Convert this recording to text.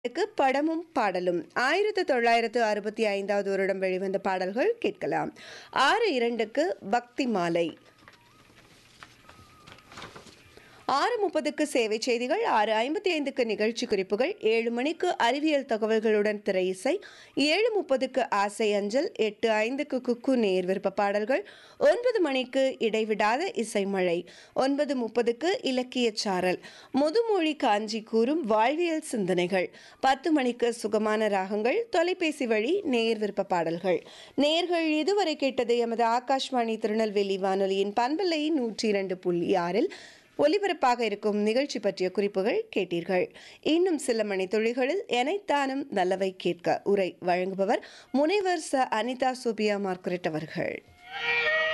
க்கு படமும் பாடலும் ஆயிரத்து தொள்ளாயிரத்து அறுபத்தி ஐந்தாவது வருடம் வெளிவந்த பாடல்கள் கேட்கலாம் ஆறு இரண்டுக்கு பக்தி மாலை ஆறு முப்பதுக்கு சேவை செய்திகள் ஆறு ஐம்பத்தி ஐந்துக்கு நிகழ்ச்சி குறிப்புகள் ஏழு மணிக்கு அறிவியல் தகவல்களுடன் திரை இசை ஏழு முப்பதுக்கு ஆசை அஞ்சல் எட்டு ஐந்துக்கு குக்கு நேர் விருப்ப பாடல்கள் ஒன்பது மணிக்கு இடைவிடாத இசை மழை ஒன்பது முப்பதுக்கு இலக்கிய சாரல் முதுமொழி காஞ்சி கூறும் வாழ்வியல் சிந்தனைகள் பத்து மணிக்கு சுகமான ராகங்கள் தொலைபேசி வழி நேர் விருப்ப பாடல்கள் நேர்கள் இதுவரை கேட்டது எமது ஆகாஷ்வாணி திருநெல்வேலி வானொலியின் பண்பலை நூற்றி இரண்டு புள்ளி ஆறில் ஒலிபரப்பாக இருக்கும் நிகழ்ச்சி பற்றிய குறிப்புகள் கேட்டீர்கள் இன்னும் சில மணி துளிகளில் எனைத்தானும் நல்லவை கேட்க உரை வழங்குபவர் முனைவர் ச அனிதா சோபியா மார்கரெட் அவர்கள்